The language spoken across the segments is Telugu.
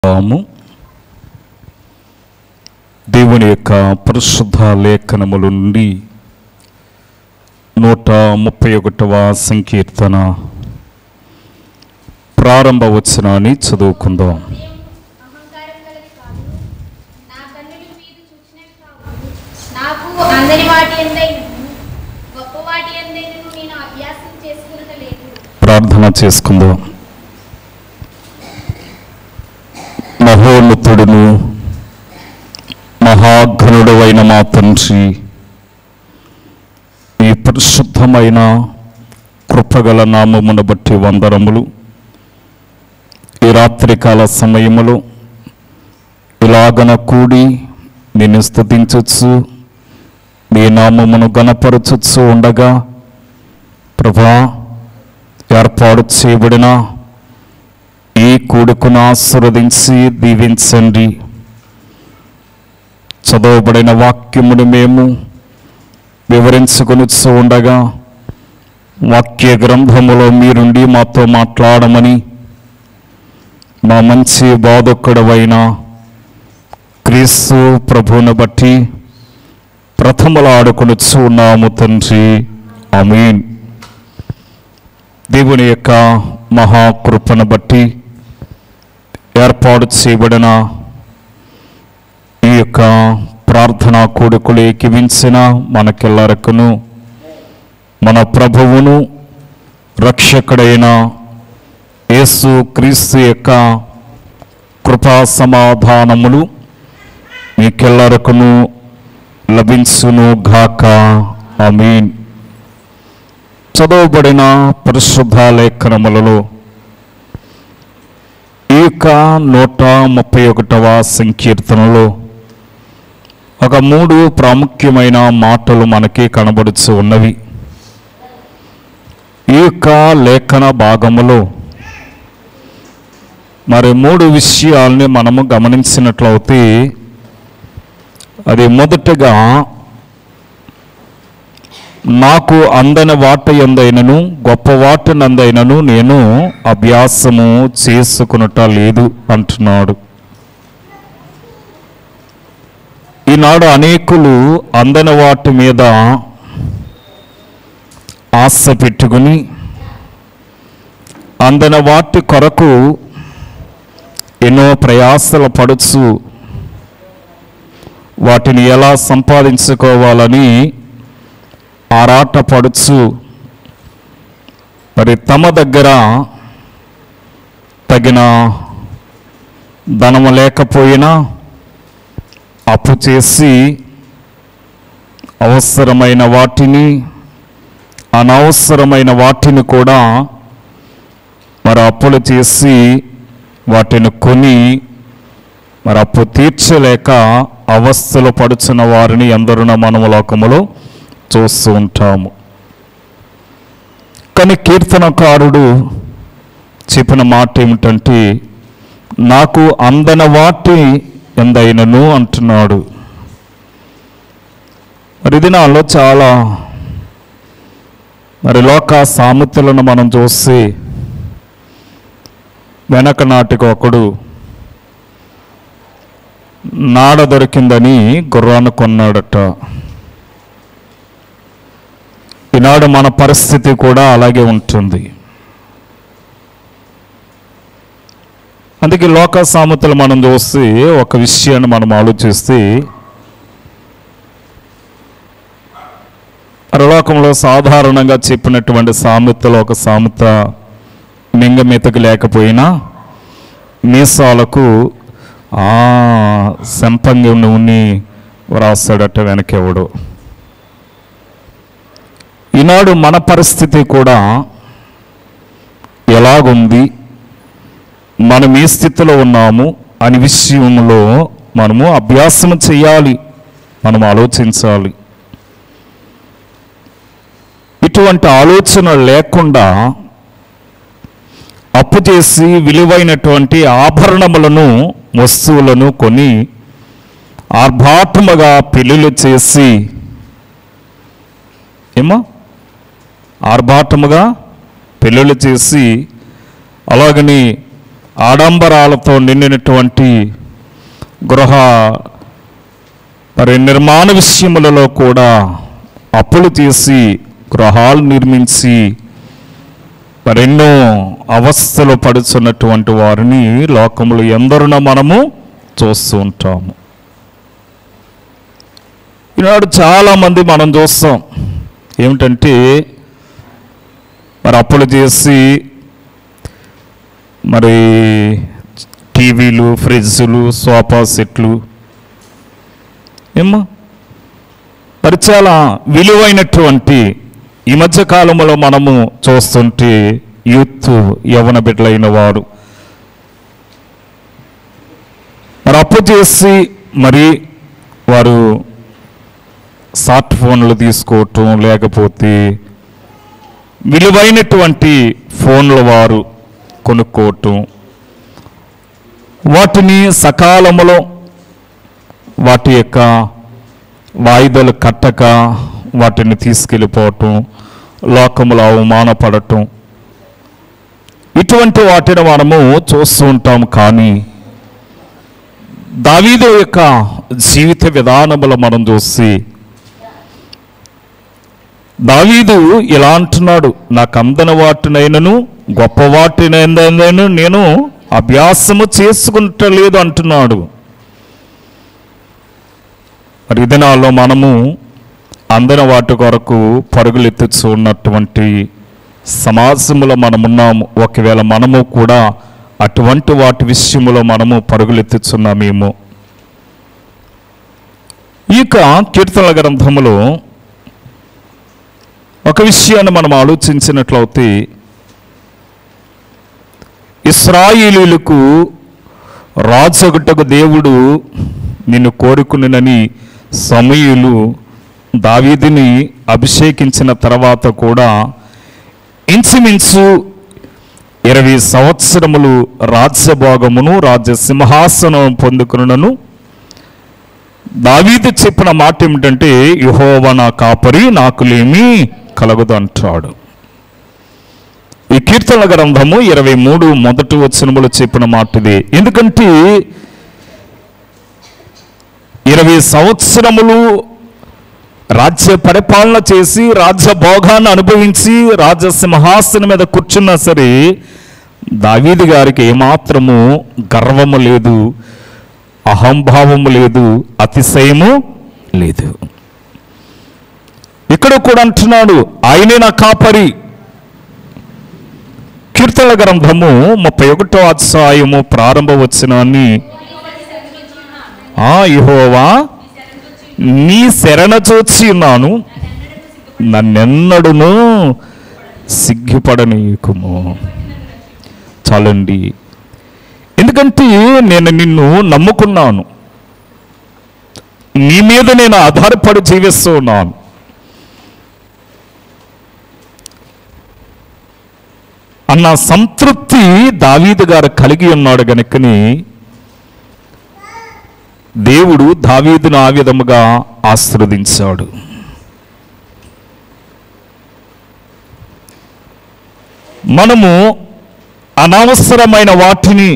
తాము దేవుని యొక్క పరిశుద్ధ లేఖనముల నుండి నూట ముప్పై ఒకటవ సంకీర్తన ప్రారంభ వచనాన్ని చదువుకుందాం అహంకారం గలది కాదు నా కన్నులు మీదు చూచినవి కావు నాకు అందరి వాటి ఎందైనను గొప్ప వాటి ఎందైనను నేను అభ్యాసం చేసుకునట లేదు ప్రార్థన చేసుకుందాం మహోన్నతుడును మహాఘనుడు అయిన మా తండ్రి ఈ పరిశుద్ధమైన కృపగల నామమును బట్టి వందరములు ఈ రాత్రికాల సమయములో ఇలాగన కూడి నిన్ను స్థుతించచ్చు నీ నామమును గణపరచచ్చు ఉండగా ప్రభా ఏర్పాటు చేయబడిన ఈ కూడుకును ఆశీర్వదించి దీవించండి చదవబడిన వాక్యమును మేము వివరించుకొని ఉండగా వాక్య గ్రంథములో మీరుండి మాతో మాట్లాడమని మా మంచి బాధకుడవైన క్రీస్తు ప్రభువును బట్టి ప్రథమలు ఆడుకొని ఉన్నాము తండ్రి ఆమీన్ దేవుని యొక్క మహాకృపను బట్టి ఏర్పాటు చేయబడిన ఈ యొక్క ప్రార్థనా కూడుకులు ఏకివించిన మనకెల్లరకును మన ప్రభువును రక్షకుడైన యేసు క్రీస్తు యొక్క కృపా సమాధానములు మీకెల్లరకును లభించును గాక ఆమీన్ చదవబడిన పరిశుద్ధ లేఖనములలో ఈ యొక్క నూట ముప్పై ఒకటవ సంకీర్తనలో ఒక మూడు ప్రాముఖ్యమైన మాటలు మనకి కనబడుచు ఉన్నవి ఈ యొక్క లేఖన భాగములో మరి మూడు విషయాల్ని మనము గమనించినట్లయితే అది మొదటగా నాకు అందని వాటి ఎందైనను గొప్ప వాటి నందైనను నేను అభ్యాసము చేసుకునట లేదు అంటున్నాడు ఈనాడు అనేకులు అందని వాటి మీద ఆశ పెట్టుకుని అందని వాటి కొరకు ఎన్నో ప్రయాసలు పడుచు వాటిని ఎలా సంపాదించుకోవాలని ఆరాటపడుచు మరి తమ దగ్గర తగిన ధనము లేకపోయినా అప్పు చేసి అవసరమైన వాటిని అనవసరమైన వాటిని కూడా మరి అప్పులు చేసి వాటిని కొని మరి అప్పు తీర్చలేక అవస్థలు పడుచున్న వారిని ఎందరూ మనము లోకములో చూస్తూ ఉంటాము కానీ కీర్తనకారుడు చెప్పిన మాట ఏమిటంటే నాకు అందన వాటి ఎందైనను అంటున్నాడు మరి ఇది నాలో చాలా మరి లోక సామెతలను మనం చూసి వెనక నాటికి ఒకడు నాడ దొరికిందని గుర్రాన్ని కొన్నాడట ఈనాడు మన పరిస్థితి కూడా అలాగే ఉంటుంది అందుకే లోక సామెతలు మనం చూస్తే ఒక విషయాన్ని మనం ఆలోచిస్తే పరలోకంలో సాధారణంగా చెప్పినటువంటి సామెతలు ఒక సామెత మింగమెతకు లేకపోయినా మీసాలకు ఆ సంపంగి నూనె వ్రాస్తాడట వెనకెవడు ఈనాడు మన పరిస్థితి కూడా ఎలాగుంది మనం ఏ స్థితిలో ఉన్నాము అని విషయంలో మనము అభ్యాసం చేయాలి మనం ఆలోచించాలి ఇటువంటి ఆలోచన లేకుండా అప్పు చేసి విలువైనటువంటి ఆభరణములను వస్తువులను కొని ఆర్భాటముగా పెళ్ళిళ్ళు చేసి ఏమో ఆర్భాటముగా పెళ్ళిళ్ళు చేసి అలాగని ఆడంబరాలతో నిండినటువంటి గృహ మరి నిర్మాణ విషయములలో కూడా అప్పులు తీసి గృహాలు నిర్మించి మరెన్నో అవస్థలు పడుచున్నటువంటి వారిని లోకములు ఎందరున మనము చూస్తూ ఉంటాము ఈనాడు చాలామంది మనం చూస్తాం ఏమిటంటే మరి అప్పులు చేసి మరి టీవీలు ఫ్రిడ్జ్లు సోఫా సెట్లు ఏమ్మా మరి చాలా విలువైనటువంటి ఈ మధ్య కాలంలో మనము చూస్తుంటే యూత్ యవన బిడ్డలైన వారు మరి అప్పు చేసి మరి వారు స్మార్ట్ ఫోన్లు తీసుకోవటం లేకపోతే విలువైనటువంటి ఫోన్లు వారు కొనుక్కోవటం వాటిని సకాలములో వాటి యొక్క వాయిదాలు కట్టక వాటిని తీసుకెళ్ళిపోవటం లోకములో అవమానపడటం ఇటువంటి వాటిని మనము చూస్తూ ఉంటాం కానీ దావీదు యొక్క జీవిత విధానములు మనం చూసి దావీదు ఇలా అంటున్నాడు నాకు అందని వాటినైనను గొప్ప వాటినైనను నేను అభ్యాసము చేసుకుంటలేదు అంటున్నాడు మరి ఈ దినాల్లో మనము అందని వాటి కొరకు పరుగులెత్తుచు ఉన్నటువంటి సమాజంలో మనమున్నాము ఒకవేళ మనము కూడా అటువంటి వాటి విషయములో మనము పరుగులెత్తుచున్నామేమో ఈ యొక్క కీర్తనల గ్రంథములో ఒక విషయాన్ని మనం ఆలోచించినట్లయితే ఇస్రాయిలీలకు రాజొగటకు దేవుడు నిన్ను కోరుకునినని సమయులు దావీదిని అభిషేకించిన తర్వాత కూడా ఇంచుమించు ఇరవై సంవత్సరములు రాజ్యభోగమును రాజ్య సింహాసనం పొందుకున్నను దావీదు చెప్పిన మాట ఏమిటంటే యహోవ నా కాపరి నాకులేమీ కలగదు అంటాడు ఈ కీర్తన గ్రంథము ఇరవై మూడు మొదటి వచనములు చెప్పిన మాట ఇది ఎందుకంటే ఇరవై సంవత్సరములు రాజ్య పరిపాలన చేసి రాజ్య భోగాన్ని అనుభవించి రాజ్య సింహాసనం మీద కూర్చున్నా సరే దావీదు గారికి ఏమాత్రము గర్వము లేదు అహంభావము లేదు అతిశయము లేదు ఇక్కడ కూడా అంటున్నాడు ఆయనే నా కాపరి కీర్తన గ్రంథము ముప్పై ఒకటో అధ్యాయము ప్రారంభ వచనాన్ని ఆ యెహోవా నీ శరణ చూచి ఉన్నాను నన్నెన్నడును సిగ్గుపడనీయకుము చాలండి ఎందుకంటే నేను నిన్ను నమ్ముకున్నాను నీ మీద నేను ఆధారపడి జీవిస్తూ ఉన్నాను అన్న సంతృప్తి దావీదు గారు కలిగి ఉన్నాడు గనుకని దేవుడు దావీదును ఆ విధముగా ఆశీర్వదించాడు మనము అనవసరమైన వాటిని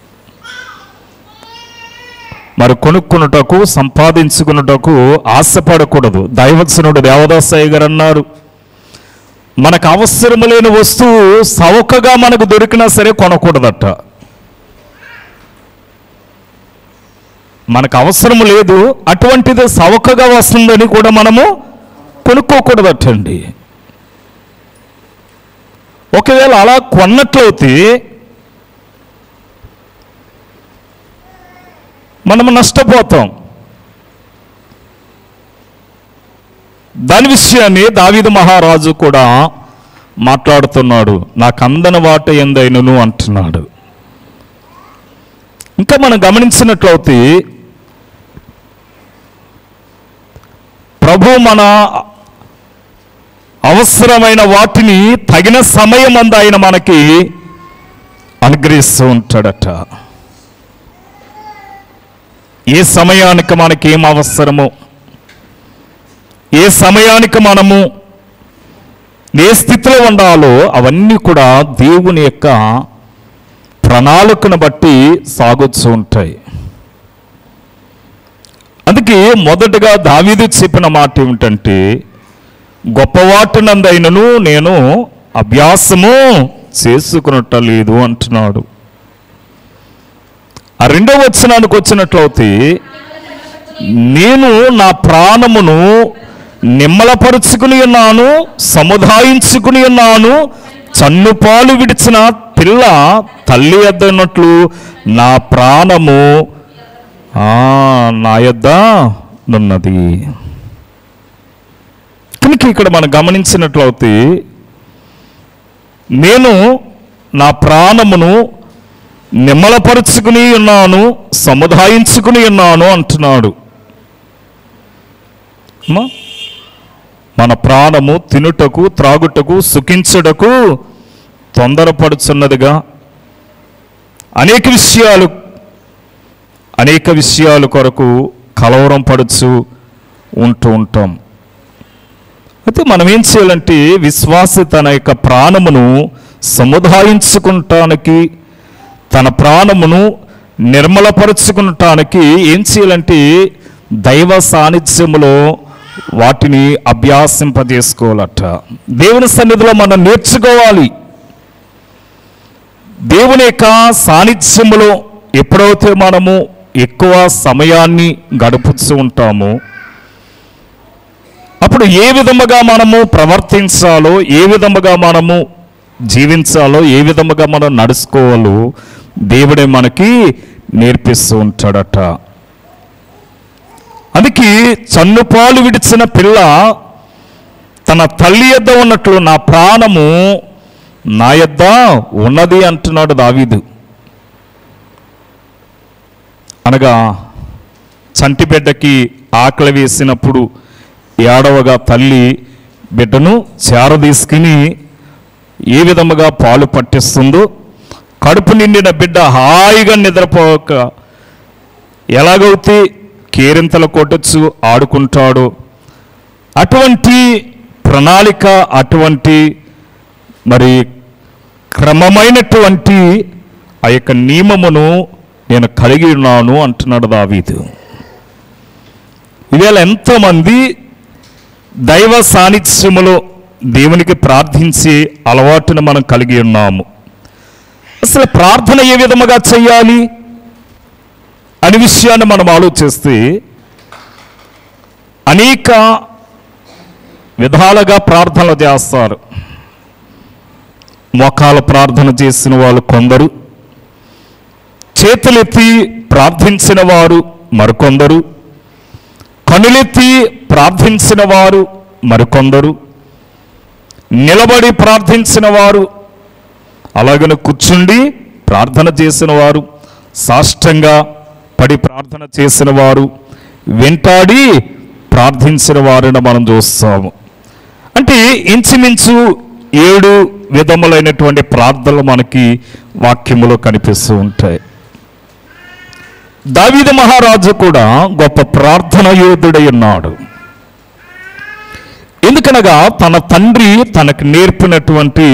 మరి కొనుక్కున్నటకు సంపాదించుకున్నటకు ఆశపడకూడదు దైవత్సనుడు దేవదాసయ్య గారు అన్నారు మనకు అవసరం లేని వస్తువు సౌకగా మనకు దొరికినా సరే కొనకూడదట మనకు అవసరం లేదు అటువంటిది సౌకగా వస్తుందని కూడా మనము కొనుక్కోకూడదటండి ఒకవేళ అలా కొన్నట్లయితే మనము నష్టపోతాం దాని విషయాన్ని దావీదు మహారాజు కూడా మాట్లాడుతున్నాడు నాకు అందని వాట ఎందైనను అంటున్నాడు ఇంకా మనం గమనించినట్లయితే ప్రభు మన అవసరమైన వాటిని తగిన సమయం అందు ఆయన మనకి అనుగ్రహిస్తూ ఉంటాడట ఏ సమయానికి మనకి ఏం అవసరమో ఏ సమయానికి మనము ఏ స్థితిలో ఉండాలో అవన్నీ కూడా దేవుని యొక్క ప్రణాళికను బట్టి సాగొచ్చు ఉంటాయి అందుకే మొదటగా దావీదు చెప్పిన మాట ఏమిటంటే గొప్పవాటినందైనను నేను అభ్యాసము చేసుకునట్టలేదు అంటున్నాడు ఆ రెండవ వచనానికి వచ్చినట్లయితే నేను నా ప్రాణమును నిమ్మలపరుచుకుని ఉన్నాను సముదాయించుకుని ఉన్నాను చన్నుపాలు విడిచిన పిల్ల తల్లి ఎద్దన్నట్లు నా ప్రాణము ఆ, నా యొద్ద నున్నది కనుక ఇక్కడ మనం గమనించినట్లయితే నేను నా ప్రాణమును నిమ్మలపరుచుకుని ఉన్నాను సముదాయించుకుని ఉన్నాను అంటున్నాడు అమ్మా, మన ప్రాణము తినుటకు త్రాగుటకు సుఖించుటకు తొందరపడుచున్నదిగా అనేక విషయాలు అనేక విషయాల కొరకు కలవరం పడుచు ఉంటూ ఉంటాం అయితే మనం ఏం చేయాలంటే విశ్వాసి తన యొక్క ప్రాణమును సముదాయించుకుంటానికి తన ప్రాణమును నిర్మలపరుచుకుంటానికి ఏం చేయాలంటే దైవ సాన్నిధ్యములో వాటిని అభ్యాసింపజేసుకోవాలట దేవుని సన్నిధిలో మనం నేర్చుకోవాలి దేవుని యొక్క సాన్నిధ్యములో ఎప్పుడైతే మనము ఎక్కువ సమయాన్ని గడుపుతూ ఉంటామో అప్పుడు ఏ విధముగా మనము ప్రవర్తించాలో ఏ విధముగా మనము జీవించాలో ఏ విధముగా మనం నడుచుకోవాలో దేవుడే మనకి నేర్పిస్తూ ఉంటాడట అందుకే చన్నుపాలు విడిచిన పిల్ల తన తల్లి యొద్ద ఉన్నట్లు నా ప్రాణము నా యొద్ద ఉన్నది అంటున్నాడు దావీదు అనగా చంటి బిడ్డకి ఆకలి వేసినప్పుడు ఏడవగా తల్లి బిడ్డను చేరదీసుకుని ఏ విధముగా పాలు పట్టిస్తుందో కడుపు నిండిన బిడ్డ హాయిగా నిద్రపోక ఎలాగైతే కేరింతలు కొట్టచ్చు ఆడుకుంటాడో అటువంటి ప్రణాళిక అటువంటి మరి క్రమమైనటువంటి ఆ యొక్క నియమమును నేను కలిగి ఉన్నాను అంటున్నాడు దావీదు ఇవాళ ఎంతోమంది దైవ సాన్నిధ్యములో దేవునికి ప్రార్థించే అలవాటును మనం కలిగి ఉన్నాము అసలు ప్రార్థన ఏ విధముగా చేయాలి అనే విషయాన్ని మనం ఆలోచిస్తే అనేక విధాలుగా ప్రార్థనలు చేస్తారు మోకాల ప్రార్థన చేసిన వాళ్ళు కొందరు చేతులెత్తి ప్రార్థించిన వారు మరికొందరు కనులెత్తి ప్రార్థించిన వారు మరికొందరు నిలబడి ప్రార్థించిన వారు అలాగనే కూర్చుండి ప్రార్థన చేసిన వారు సాష్టంగా పడి ప్రార్థన చేసిన వారు వెంటాడి ప్రార్థించిన వారిని మనం చూస్తాము అంటే ఇంచుమించు ఏడు విధములైనటువంటి ప్రార్థనలు మనకి వాక్యములో కనిపిస్తూ ఉంటాయి దావీదు మహారాజు కూడా గొప్ప ప్రార్థన యోధుడై ఉన్నాడు ఎందుకనగా తన తండ్రి తనకు నేర్పినటువంటి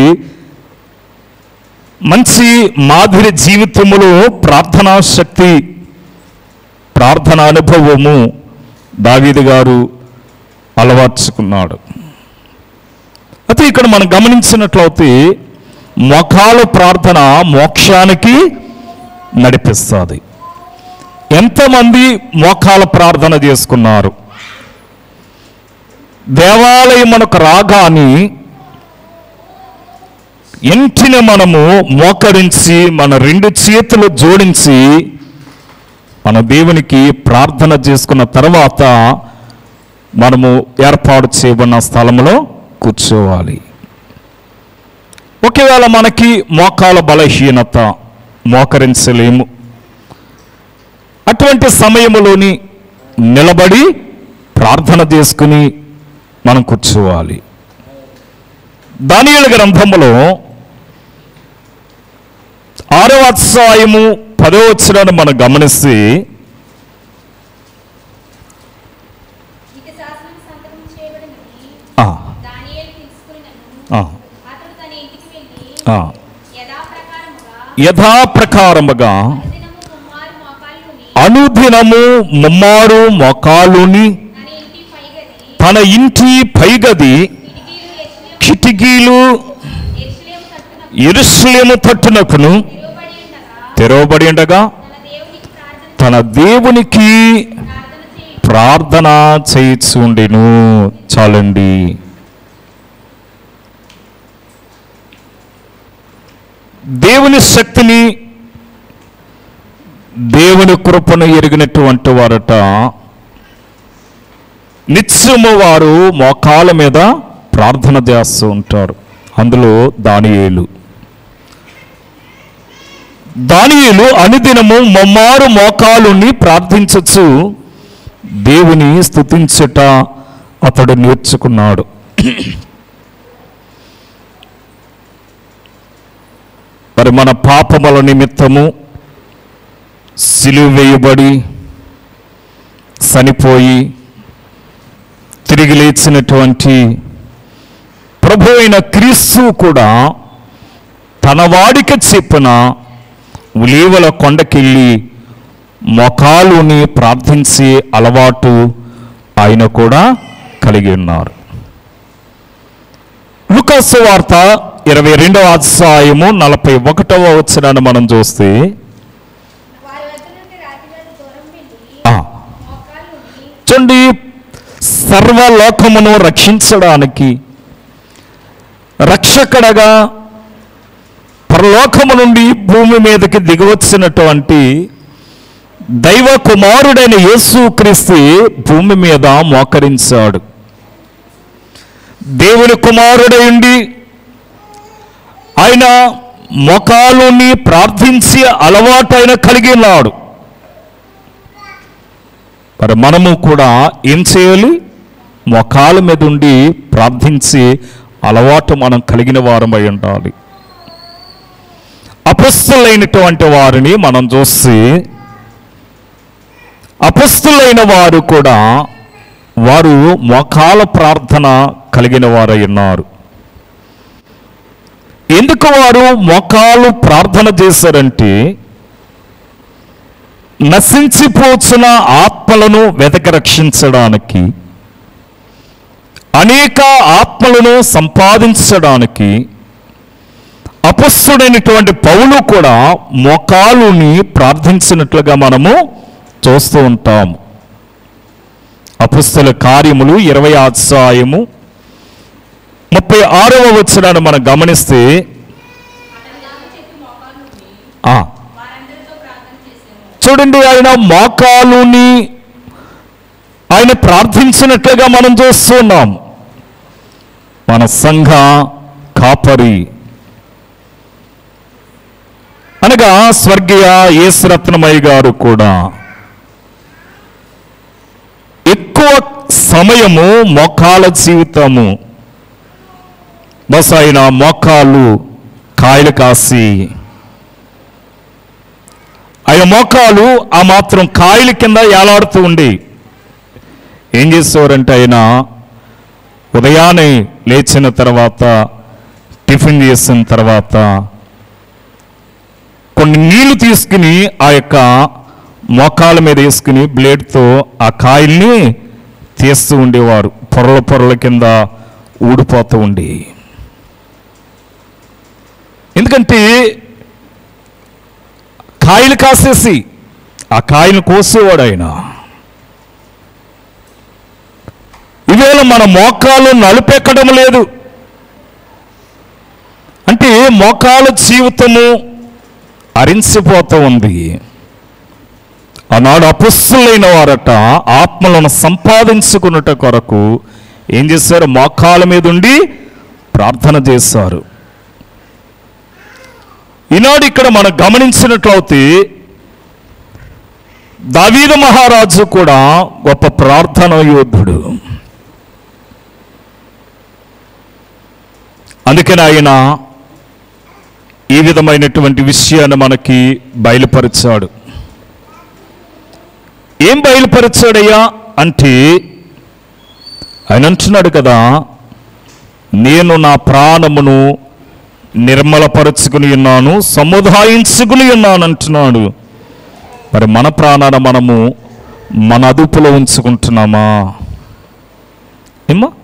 మంచి మాదిరి జీవితములో ప్రార్థనా శక్తి ప్రార్థన అనుభవము దావీదు గారు అలవర్చుకున్నాడు అయితే ఇక్కడ మనం గమనించినట్లయితే మొఖాల ప్రార్థన మోక్షానికి నడిపిస్తుంది ఎంతమంది మోకాల ప్రార్థన చేసుకున్నారు దేవాలయమునకు రాగాని ఇంటిని మనము మోకరించి మన రెండు చేతులు జోడించి మన దేవునికి ప్రార్థన చేసుకున్న తర్వాత మనము ఏర్పాటు చేయబడిన స్థలంలో కూర్చోవాలి ఒకవేళ మనకి మోకాల బలహీనత మోకరించలేము అటువంటి సమయములోని నిలబడి ప్రార్థన చేసుకుని మనం కూర్చోవాలి దానియుల గ్రంథములో ఆరో అధ్యాయము పదో వచ్చినాన్ని మనం గమనిస్తే ఇక శాసనం సంతకం చేయబడినది ఆ, దానియేలు తెలుసుకున్నను ఆ, అతడు తన ఇంటికి వెళ్ళి ఆ, యథాప్రకారముగా యథాప్రకారముగా దినము ముమ్మారు మోకాళ్ళుని అనుదినము ముమ్మారు మొకాలుని తన ఇంటి పైగది తన ఇంటి పైగది కిటికీలు కిటికీలు ఎరుసలేము తట్టున ఎరుసలేము తట్టునకును తిరగబడి ఉండగా తెరవబడి ఉండగా తన దేవునికి ప్రార్థన తన దేవునికి ప్రార్థన చేయి ప్రార్థన చేయిచుండెను చాలండి దేవుని శక్తిని దేవుని కృపను ఎరిగినటువంటి వారట నిత్యము వారు మోకాల మీద ప్రార్థన చేస్తూ ఉంటారు అందులో దానియేలు దానియేలు అనుదినము మమ్మారు మోకాలుని ప్రార్థించచ్చు దేవుని స్తుతించుట అతడు నేర్చుకున్నాడు మరి మన పాపముల నిమిత్తము సిలువ వేయబడి చనిపోయి తిరిగి లేచినటువంటి ప్రభు అయిన క్రీస్తు కూడా తన వాడికి చెప్పిన ఉలీవల కొండకెళ్ళి మొఖాలుని ప్రార్థించే అలవాటు ఆయన కూడా కలిగి ఉన్నారు లుకాసు వార్త ఇరవై రెండవ అధ్యాయము నలభై ఒకటవ వచ్చినాన్ని మనం చూస్తే వారి వద్ద నుండి రాతిగాడు దూరం వెళ్ళి ఆ, మోకాళ్ళుని చూడండి సర్వలోకమును రక్షించడానికి రక్షకుడగా పరలోకము నుండి భూమి మీదకి దిగివచ్చినటువంటి దైవ కుమారుడైన యేసుక్రీస్తు భూమి మీద మోకరించాడు దేవుని కుమారుడై ఉండి ఆయన మొకాలుని ప్రార్థించి అలవాటైన కలిగి ఉన్నాడు మరి మనము కూడా ఏం చేయాలి మొఖాల మీద ఉండి ప్రార్థించి అలవాటు మనం కలిగిన వారమై ఉండాలి అపస్తులైనటువంటి వారిని మనం చూస్తే అపస్తులైన వారు కూడా వారు మొఖాల ప్రార్థన కలిగిన వారై ఉన్నారు ఎందుకు వారు మొఖాలు ప్రార్థన చేశారంటే నశించిపోతున్న ఆత్మలను వెతక రక్షించడానికి అనేక ఆత్మలను సంపాదించడానికి అపస్తుడైనటువంటి పౌలు కూడా మొకాలుని ప్రార్థించినట్లుగా మనము చూస్తూ ఉంటాము అపస్తుల కార్యములు ఇరవై అధ్యాయము ముప్పై ఆరవ వచ్చరాన్ని మనం గమనిస్తే ఆ, చూడండి ఆయన మోకాలుని ఆయన ప్రార్థించినట్లుగా మనం చూస్తున్నాం మన సంఘ కాపరి అనగా స్వర్గీయ యేసురత్నమయ్య గారు కూడా ఎక్కువ సమయము మోకాల జీవితము బస్ ఆయన మోకాలు కాయలు కాసి ఆయన మోకాలు ఆ మాత్రం కాయల కింద ఏలాడుతూ ఉండి ఏం చేసేవారంటే ఆయన ఉదయాన్నే లేచిన తర్వాత టిఫిన్ చేసిన తర్వాత కొన్ని నీళ్లు తీసుకుని ఆ యొక్క మోకాల మీద వేసుకుని బ్లేడ్తో ఆ కాయల్ని తీస్తూ ఉండేవారు పొరల పొరల కింద ఊడిపోతూ ఉండి ఎందుకంటే కాయలు కాసేసి ఆ కాయలు కోసేవాడు ఆయన ఇవేళ మన మోకాలు నలుపెక్కడం లేదు అంటే మోకాల జీవితము అరించిపోతూ ఉంది ఆనాడు అపుస్సులైన వారట ఆత్మలను సంపాదించుకున్నట కొరకు ఏం చేశారు మోకాల మీద ఉండి ప్రార్థన చేశారు ఈనాడు ఇక్కడ మనం గమనించినట్లయితే దావీద మహారాజు కూడా గొప్ప ప్రార్థన యోధుడు అందుకని ఆయన ఈ విధమైనటువంటి విషయాన్ని మనకి బయలుపరిచాడు ఏం బయలుపరిచాడయ్యా అంటే ఆయన అంటున్నాడు కదా నేను నా ప్రాణమును నిర్మలపరుచుకుని ఉన్నాను సముదాయించుకుని ఉన్నాను అంటున్నాడు మరి మన ప్రాణాన మనము మన అదుపులో ఉంచుకుంటున్నామా ఏమ్మా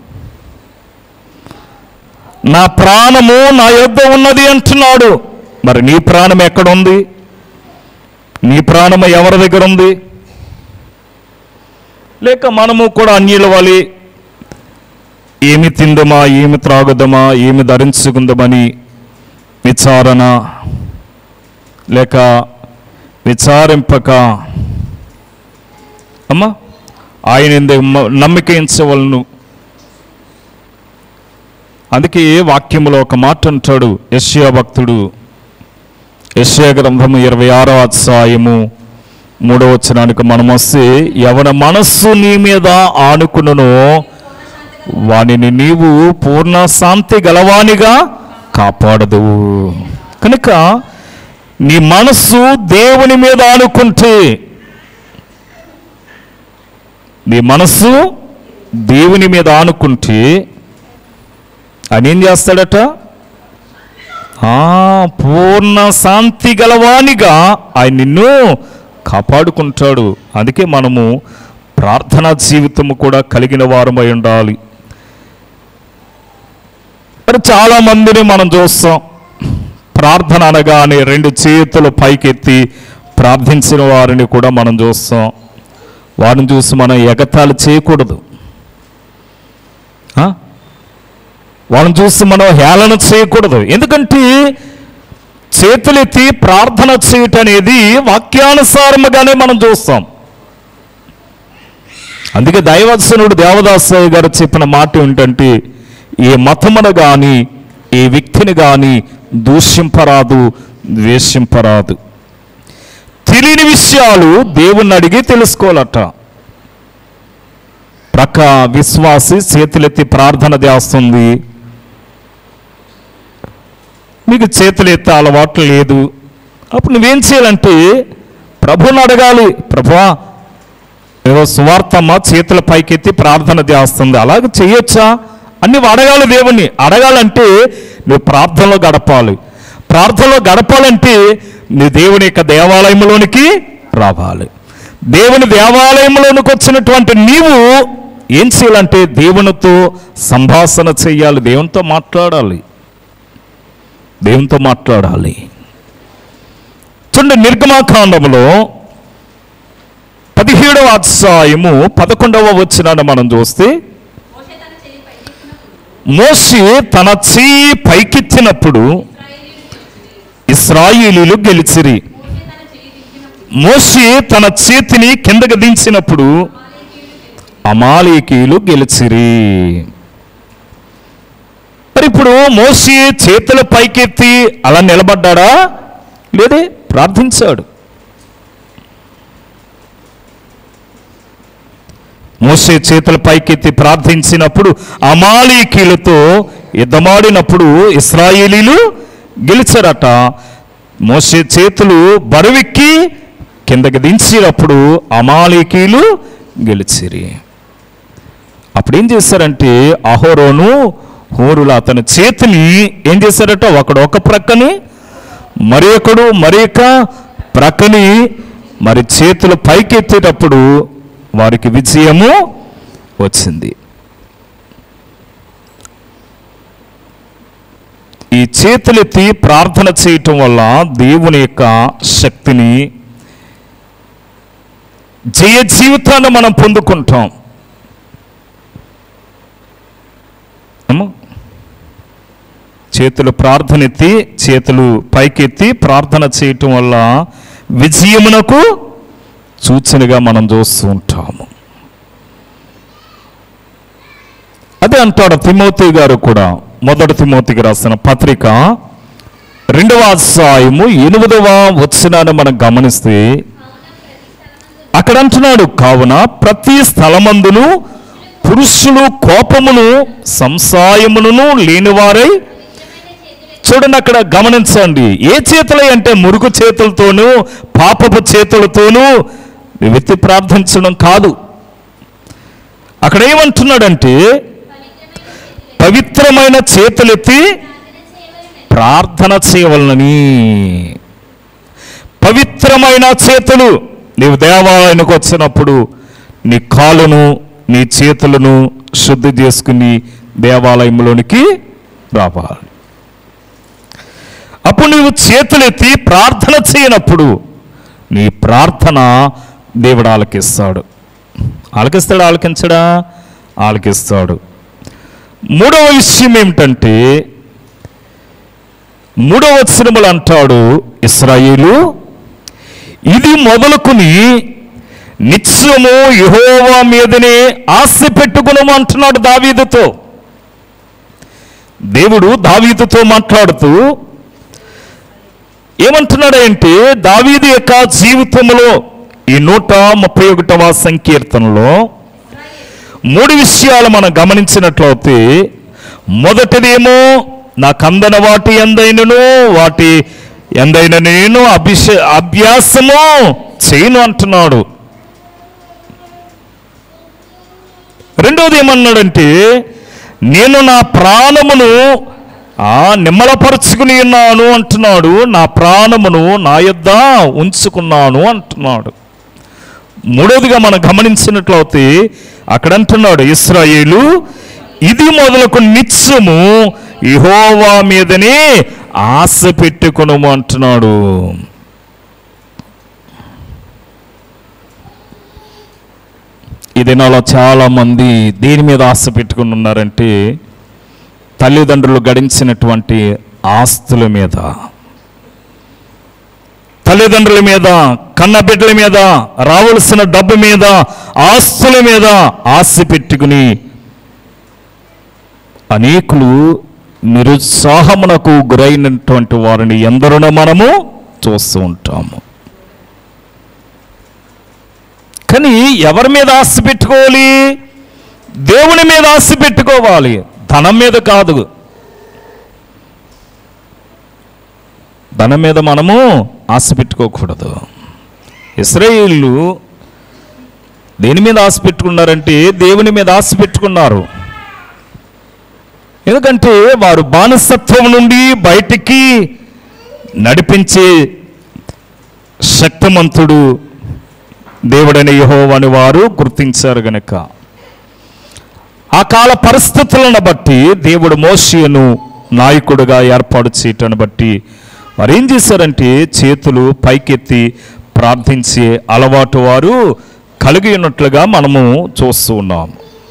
నా ప్రాణము నా యొద్ద ఉన్నది అంటున్నాడు మరి నీ ప్రాణం ఎక్కడ ఉంది నీ ప్రాణము ఎవరి దగ్గర ఉంది లేక మనము కూడా అన్యుల వలె ఏమి తిందమా ఏమి త్రాగుదమా ఏమి ధరించుకుందామని విచారణ లేక విచారింపక అమ్మా ఆయన ఎందు మ- నమ్మకించవలను అందుకే వాక్యములో ఒక మాట అంటాడు యశ్యా భక్తుడు యశ్యా గ్రంథము ఇరవై ఆరో అధ్యాయము మూడవ వచనానికి మనం వస్తే ఎవరి మనస్సు నీ మీద ఆనుకునో వానిని నీవు పూర్ణ శాంతి గలవానిగా కాపాడదు కనుక నీ మనస్సు దేవుని మీద ఆనుకుంటే నీ మనస్సు దేవుని మీద ఆనుకుంటే ఆయన ఏం చేస్తాడట ఆ, పూర్ణ శాంతి గలవానిగా ఆయన నిన్ను కాపాడుకుంటాడు అందుకే మనము ప్రార్థనా జీవితము కూడా కలిగిన వారమై ఉండాలి మరి చాలా మందిని మనం చూస్తాం ప్రార్థన అనగానే రెండు చేతులు పైకెత్తి ప్రార్థించిన వారిని కూడా మనం చూస్తాం వారిని చూసి మనం ఎగతాళి చేయకూడదు ఆ? వాళ్ళని చూసి మనం హేళన చేయకూడదు ఎందుకంటే చేతులెత్తి ప్రార్థన చేయటం అనేది వాక్యానుసారముగానే మనం చూస్తాం అందుకే దైవత్సనుడు దేవదాసయ్య గారు చెప్పిన మాట ఏంటంటే ఏ మతమును గాని ఏ వ్యక్తిని గాని దూషింపరాదు ద్వేషింపరాదు తెలియని విషయాలు దేవుణ్ణి అడిగి తెలుసుకోవాలట ప్రక్క విశ్వాసి చేతులెత్తి ప్రార్థన చేస్తుంది మీకు చేతులు ఎత్తే అలవాటు లేదు అప్పుడు నువ్వేం చేయాలంటే ప్రభుని అడగాలి ప్రభువా ఏదో సువార్తమ్మ చేతుల పైకెత్తి ప్రార్థన చేస్తుంది అలాగే చేయొచ్చా అని నువ్వు అడగాలి దేవుణ్ణి అడగాలంటే నువ్వు ప్రార్థనలో గడపాలి ప్రార్థనలో గడపాలంటే నీ దేవుని యొక్క దేవాలయంలోనికి రావాలి దేవుని దేవాలయంలోనికి వచ్చినటువంటి నీవు ఏం చేయాలంటే దేవునితో సంభాషణ చేయాలి దేవునితో మాట్లాడాలి దేవునితో మాట్లాడాలి చూడండి నిర్గమాకాండములో పదిహేడవ అధ్యాయము పదకొండవ వచ్చినాన్ని మనం చూస్తే మోషే తన చెయ్యి పైకెత్తినప్పుడు ఇస్రాయిలీలు గెలిచిరి మోషే తన చేతిని కిందకి దించినప్పుడు అమాలేకీలు గెలిచిరి మరి ఇప్పుడు మోషే చేతుల పైకెత్తి అలా నిలబడ్డాడా లేదే ప్రార్థించాడు మోసే చేతుల పైకెత్తి ప్రార్థించినప్పుడు అమాలీకీలతో యుద్ధమాడినప్పుడు ఇస్రాయేలీలు గెలిచారట మోసే చేతులు బరువెక్కి కిందకి దించినప్పుడు అమాలీకీలు గెలిచిరి అప్పుడు ఏం చేశారంటే అహోరోను హోరులు అతని చేతిని ఏం చేశారట ఒకడు ఒక ప్రక్కని మరి ఒకడు మరి ఒక ప్రక్కని మరి చేతులు పైకెత్తేటప్పుడు వారికి విజయము వచ్చింది ఈ చేతులెత్తి ప్రార్థన చేయటం వల్ల దేవుని యొక్క శక్తిని జయ జీవితాన్ని మనం పొందుకుంటాం ఏమో? చేతులు ప్రార్థన ఎత్తి చేతులు పైకెత్తి ప్రార్థన చేయటం వల్ల విజయమునకు సూచనగా మనం చూస్తూ ఉంటాము అదే అంటాడు తిమోతి గారు కూడా మొదటి తిమోతికి రాసిన పత్రిక రెండవ అధ్యాయము ఎనిమిదవ వచనాన్ని మనం గమనిస్తే అక్కడ అంటున్నాడు కావున ప్రతి స్థలమందును పురుషులు కోపమును సంసాయమును లేనివారై చూడండి అక్కడ గమనించండి ఏ చేతులై అంటే మురుగు చేతులతోనూ పాపపు చేతులతోనూ వ్యక్తి ప్రార్థించడం కాదు అక్కడ ఏమంటున్నాడంటే పవిత్రమైన చేతులెత్తి ప్రార్థన చేయవలనని పవిత్రమైన చేతులు నీవు దేవాలయానికి వచ్చినప్పుడు నీ కాలును నీ చేతులను శుద్ధి చేసుకుని దేవాలయంలోనికి రావాలి అప్పుడు నీవు చేతులెత్తి ప్రార్థన చేయనప్పుడు నీ ప్రార్థన దేవుడు ఆలకిస్తాడు ఆలకిస్తాడు ఆలకించడా ఆలకిస్తాడు మూడవ విషయం ఏమిటంటే మూడవ వచనములు అంటాడు ఇస్రాయేలు ఇది మొదలుకుని నిత్యము యెహోవా మీదనే ఆశ పెట్టుకునము అంటున్నాడు దావీదుతో దేవుడు దావీదుతో మాట్లాడుతూ ఏమంటున్నాడంటే దావీదు యొక్క జీవితంలో ఈ నూట ముప్పై ఒకటవ సంకీర్తనలో మూడు విషయాలు మనం గమనించినట్లయితే మొదటిదేమో నాకు అందని వాటి ఎందైనను వాటి ఎందైన నేను అభిష అభ్యాసము చేయను అంటున్నాడు రెండోది ఏమన్నాడంటే నేను నా ప్రాణమును ఆ నిమ్మలపరుచుకుని ఉన్నాను అంటున్నాడు నా ప్రాణమును నా యొద్ద ఉంచుకున్నాను అంటున్నాడు మూడోదిగా మనం గమనించినట్లయితే అక్కడ అంటున్నాడు ఇస్రాయేలు ఇది మొదలకు నిత్యము యెహోవా మీదనే ఆశ పెట్టుకును అంటున్నాడు ఈ దినాల్లో చాలా మంది దేని మీద ఆశ పెట్టుకుని ఉన్నారంటే తల్లిదండ్రులు గడించినటువంటి ఆస్తుల మీద తల్లిదండ్రుల మీద కన్న బిడ్డల మీద రావలసిన డబ్బు మీద ఆస్తుల మీద ఆశ పెట్టుకుని అనేకులు నిరుత్సాహమునకు గురైనటువంటి వారిని ఎందరో మనము చూస్తూ ఉంటాము కానీ ఎవరి మీద ఆశ పెట్టుకోవాలి దేవుని మీద ఆశ పెట్టుకోవాలి ధనం మీద కాదు ధనం మీద మనము ఆశ పెట్టుకోకూడదు ఇస్రాయిళ్ళు దేని మీద ఆశ పెట్టుకున్నారంటే దేవుని మీద ఆశ పెట్టుకున్నారు ఎందుకంటే వారు బానిసత్వం నుండి బయటికి నడిపించే శక్తిమంతుడు దేవుడైన యెహోవాని వారు గుర్తించారు గనక ఆ కాల పరిస్థితులను బట్టి దేవుడు మోషియను నాయకుడిగా ఏర్పాటు చేయటాన్ని బట్టి వారు ఏం చేశారంటే చేతులు పైకెత్తి ప్రార్థించే అలవాటు వారు కలిగి ఉన్నట్లుగా మనము చూస్తూ ఉన్నాం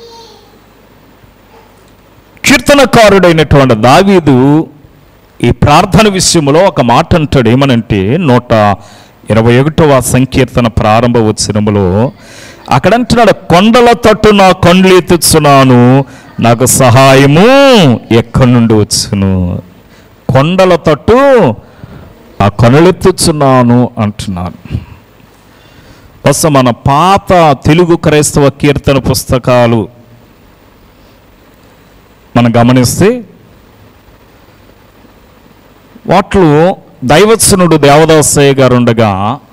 కీర్తనకారుడైనటువంటి దావీదు ఈ ప్రార్థన విషయంలో ఒక మాట అంటాడు ఏమనంటే నూట ఇరవై ఒకటవ సంకీర్తన ప్రారంభ వచనములో అక్కడ అంటున్నాడు కొండల తట్టు నా కొండలు ఎత్తుచున్నాను నాకు సహాయము ఎక్కడి నుండి వచ్చును కొండల తట్టు ఆ కొనలెత్తుచున్నాను అంటున్నాను బస్ మన పాత తెలుగు క్రైస్తవ కీర్తన పుస్తకాలు మనం గమనిస్తే వాటిలో దైవత్సనుడు దేవదాసయ్య గారు ఉండగా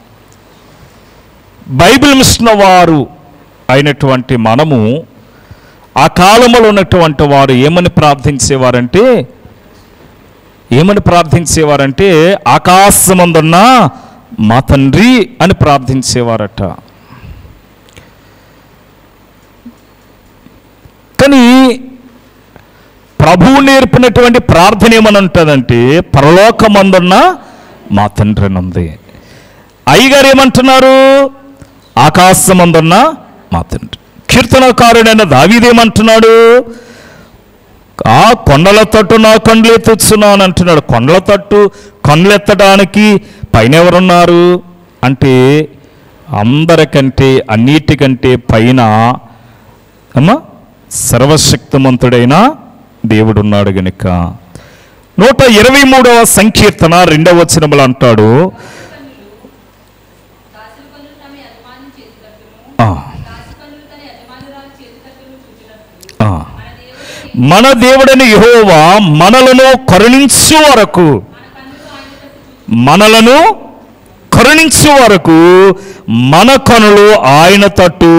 బైబిల్ మిషన్ వారు అయినటువంటి మనము ఆ కాలంలో ఉన్నటువంటి వారు ఏమని ప్రార్థించేవారంటే ఏమని ప్రార్థించేవారంటే ఆకాశమందున్న మా తండ్రి అని ప్రార్థించేవారట కానీ ప్రభువు నేర్పినటువంటి ప్రార్థన ఏమని ఉంటుందంటే పరలోకమందున్న మా తండ్రి అని ఉంది అయ్యగారు ఏమంటున్నారు ఆకాశమందున్న మా తండ్రి కీర్తనకారుడైన దావీదేమంటున్నాడు ఆ కొండల తట్టు నా కొండలు ఎత్తుచున్నాను అంటున్నాడు కొండల తట్టు కొండలు ఎత్తడానికి పైన ఎవరున్నారు అంటే అందరికంటే అన్నిటికంటే పైన అమ్మా సర్వశక్తిమంతుడైన దేవుడున్నాడు గనుక నూట ఇరవై మూడవ సంకీర్తన రెండవ వచనములు అంటాడు దాసుల పనులు తమ యజమాని చేతులట్టును ఆ, దాసి పనులు తన యజమానురాలు చేతులట్టును చూచినట్లు ఆ. మన దేవుడు మన దేవుడని యెహోవా మనలను కరుణించు వరకు మన కన్నులు ఆయన తట్టు మనలను కరుణించు వరకు మన కనులు ఆయన తట్టు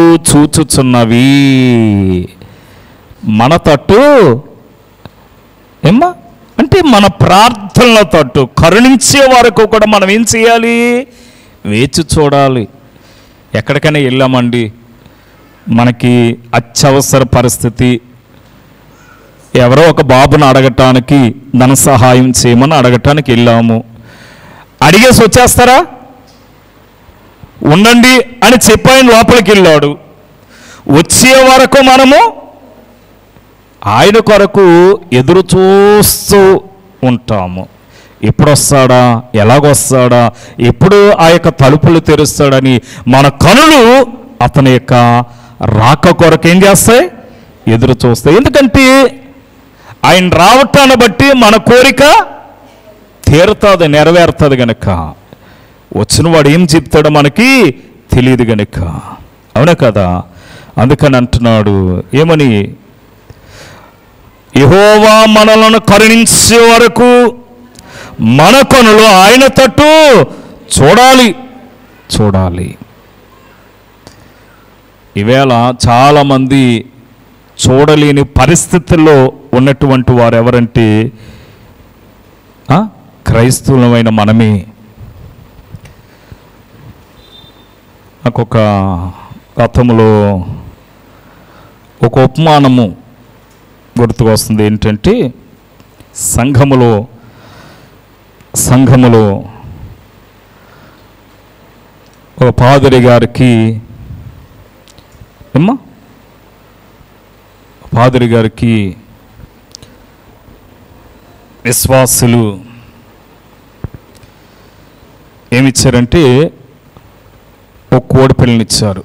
చూచుచున్నవి మన తట్టు ఏమ్మా అంటే మన ప్రార్థనల తట్టు కరుణించే వరకు కూడా మనం ఏం చేయాలి వేచి చూడాలి ఎక్కడికైనా వెళ్ళామండి మనకి అత్యవసర పరిస్థితి ఎవరో ఒక బాబుని అడగటానికి ధన సహాయం చేయమని అడగటానికి వెళ్ళాము అడిగేసి వచ్చేస్తారా ఉండండి అని చెప్పాయన లోపలికి వెళ్ళాడు వచ్చే వరకు మనము ఆయన కొరకు ఎదురు చూస్తూ ఉంటాము ఎప్పుడు వస్తాడా ఎలాగొస్తాడా ఎప్పుడు ఆ యొక్క తలుపులు తెరుస్తాడని మన కనులు అతని యొక్క రాక కొరకు ఏం చేస్తాయి ఎదురు చూస్తాయి ఎందుకంటే ఆయన రావటాన్ని బట్టి మన కోరిక తీరుతుంది నెరవేరుతుంది గనక వచ్చిన వాడు ఏం చెప్తాడో మనకి తెలియదు గనక అవునా కదా అందుకని అంటున్నాడు ఏమని యహోవా మనలను కరుణించే వరకు మన కనులు ఆయన తట్టు చూడాలి చూడాలి ఈవేళ చాలామంది చూడలేని పరిస్థితుల్లో ఉన్నటువంటి వారు ఎవరంటే ఆ, క్రైస్తవులమైన మనమే నాకు ఒక గతంలో ఒక ఉపమానము గుర్తుకొస్తుంది ఏంటంటే సంఘములో సంఘములో ఒక పాదరి గారికి ఏమ్మా పాదరి గారికి విశ్వాసులు ఏమిచ్చారంటే ఒక కోడి పిల్లనిచ్చారు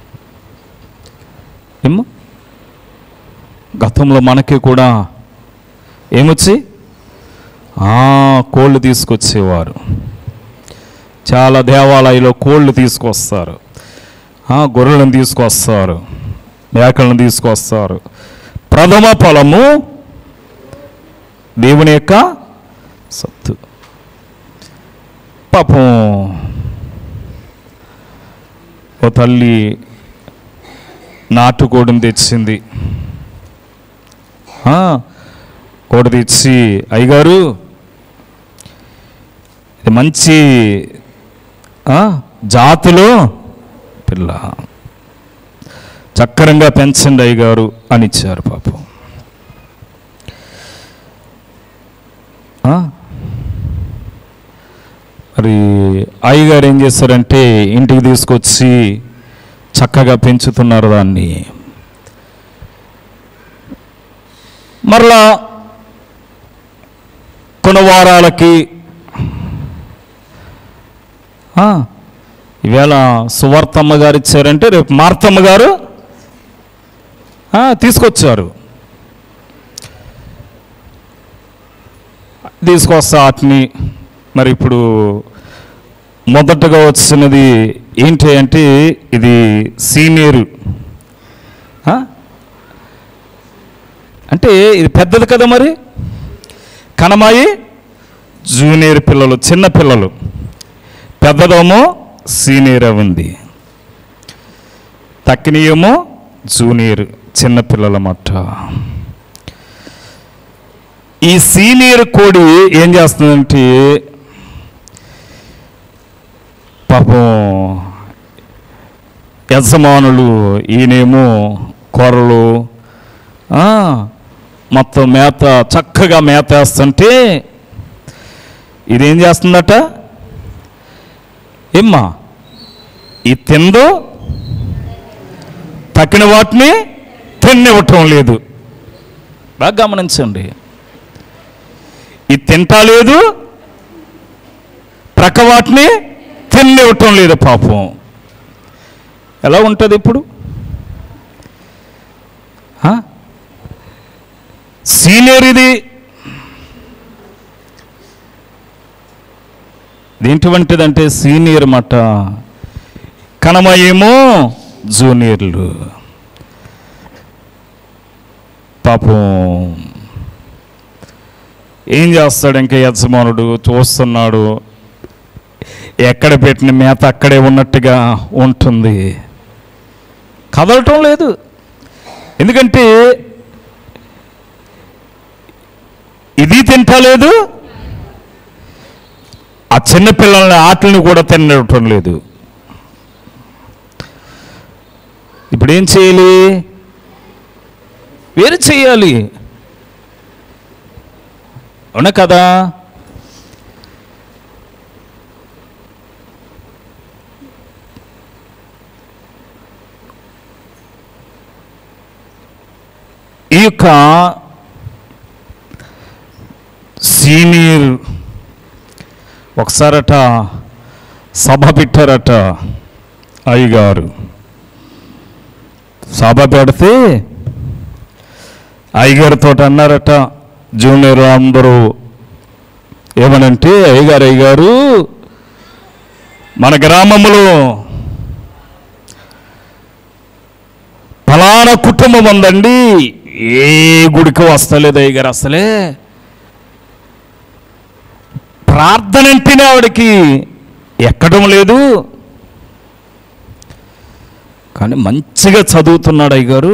ఏమ్మా గతంలో మనకి కూడా ఏమొచ్చి ఆ, కోళ్ళు తీసుకొచ్చేవారు చాలా దేవాలయాల్లో కోళ్ళు తీసుకొస్తారు ఆ, గొర్రెలను తీసుకొస్తారు మేకలను తీసుకొస్తారు ప్రథమ ఫలము దేవుని యొక్క సత్తు పాపం ఓ తల్లి నాటుకోడిని తెచ్చింది ఆ, కోడి తెచ్చి అయ్యగారు ఇది మంచి ఆ, జాతిలో పిల్ల చక్కరంగా పెంచండి అయ్యగారు అని ఇచ్చారు పాపం ఆ? మరి అయ్యగారు ఏం చేస్తారంటే ఇంటికి తీసుకొచ్చి చక్కగా పెంచుతున్నారు దాన్ని మరలా కొన్ని వారాలకి ఆ, ఈవేళ సువార్తమ్మ గారు ఇచ్చారంటే రేపు మార్తమ్మ గారు ఆ, తీసుకొచ్చారు తీసుకొస్తా వాటిని మరి ఇప్పుడు మొదటగా వచ్చినది ఏంటి అంటే ఇది సీనియర్ ఆ? అంటే ఇది పెద్దది కదా మరి కనమాయి జూనియర్ పిల్లలు చిన్న పిల్లలు పెద్దదేమో సీనియర్ ఉంది తక్కినయేమో జూనియర్ చిన్న పిల్లలమాట ఈ సీనియర్ కోడి ఏం చేస్తుందంటే పాపం యజమానులు ఈయనేమో కూరలు ఆ, మొత్తం మేత చక్కగా మేత వేస్తుంటే ఇదేం చేస్తుందట ఏమ్మా ఈ తిందో తక్కిన వాటిని తిన్నివ్వటం లేదు బాగా గమనించండి ఇది తింటా లేదు ప్రక్క వాటిని తిన్నివ్వటం లేదు పాపం ఎలా ఉంటుంది ఇప్పుడు ఆ? సీనియర్ ఇది దేంటివంటిదంటే సీనియర్ మాట కనమ ఏమో జూనియర్లు పాపం ఏం చేస్తాడు ఇంకా యజమానుడు చూస్తున్నాడు ఎక్కడ పెట్టిన మేత అక్కడే ఉన్నట్టుగా ఉంటుంది కదలటం లేదు ఎందుకంటే ఇది తింటలేదు ఆ చిన్న పిల్లల్ని ఆటలను కూడా తినటం లేదు ఇప్పుడు ఏం చేయాలి వేరు చేయాలి అవునా కదా ఈ యొక్క సీనియర్ ఒకసారట సభ పెట్టారట అయ్యగారు సభ పెడితే అయ్యగారితో అన్నారట జూనియర్ అందరూ ఏమనంటే అయ్యగారు అయ్యగారు మన గ్రామంలో ఫలానా కుటుంబం ఉందండి ఏ గుడికి వస్తలేదు అయ్యగారు అసలే ప్రార్థన అంటేనే ఆవిడకి ఎక్కడం లేదు కానీ మంచిగా చదువుతున్నాడు అయ్యగారు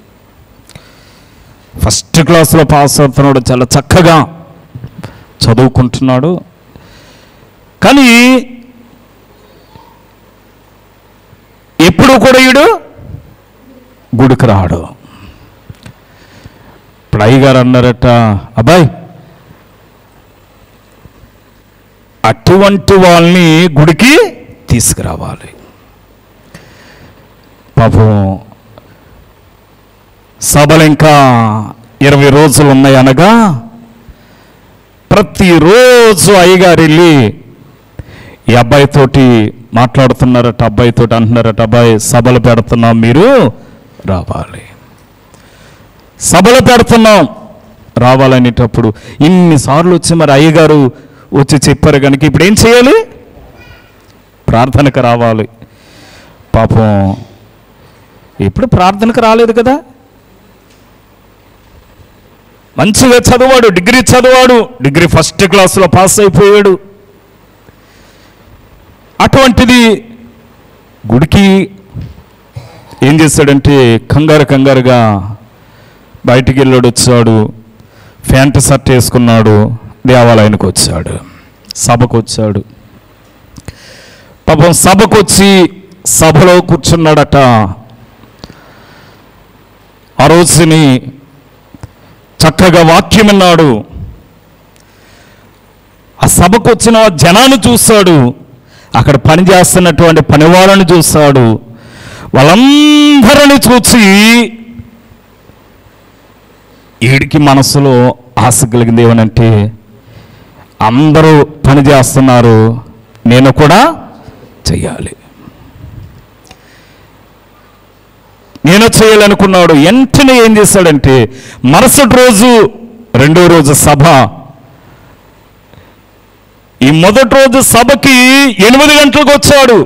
ఫస్ట్ క్లాస్లో పాస్ అవుతున్నాడు చాలా చక్కగా చదువుకుంటున్నాడు కానీ ఎప్పుడు కూడా ఈడు గుడికి రాడు ఇప్పుడు అయ్యగారు అన్నారట అబ్బాయి అటువంటి వాళ్ళని గుడికి తీసుకురావాలి పాపం సభలు ఇంకా ఇరవై రోజులు ఉన్నాయి అనగా ప్రతిరోజు అయ్యగారు వెళ్ళి ఈ అబ్బాయితోటి మాట్లాడుతున్నారట అబ్బాయితోటి అంటున్నారట అబ్బాయి సభలు పెడుతున్నాం మీరు రావాలి సభలు పెడుతున్నాం రావాలనేటప్పుడు ఇన్నిసార్లు వచ్చి మరి అయ్యగారు వచ్చి చెప్పారు కనుక ఇప్పుడు ఏం చేయాలి ప్రార్థనకు రావాలి పాపం ఇప్పుడు ప్రార్థనకు రాలేదు కదా మంచిగా చదివాడు డిగ్రీ చదివాడు డిగ్రీ ఫస్ట్ క్లాస్లో పాస్ అయిపోయాడు అటువంటిది గుడికి ఏం చేశాడంటే కంగారు కంగారుగా బయటికి వెళ్ళాడు వచ్చాడు ప్యాంట్ షర్ట్ వేసుకున్నాడు దేవాలయానికి వచ్చాడు సభకు వచ్చాడు పాపం సభకు వచ్చి సభలో కూర్చున్నాడట ఆ రోజుని చక్కగా వాక్యం విన్నాడు ఆ సభకు వచ్చిన జనాన్ని చూస్తాడు అక్కడ పని చేస్తున్నటువంటి పనివాళ్ళని చూస్తాడు వాళ్ళందరిని చూసి వీడికి మనసులో ఆశ కలిగింది ఏమనంటే అందరూ పని చేస్తున్నారు నేను కూడా చెయ్యాలి నేను చేయాలనుకున్నాడు వెంటనే ఏం చేశాడంటే మరుసటి రోజు రెండో రోజు సభ ఈ మొదటి రోజు సభకి ఎనిమిది గంటలకు వచ్చాడు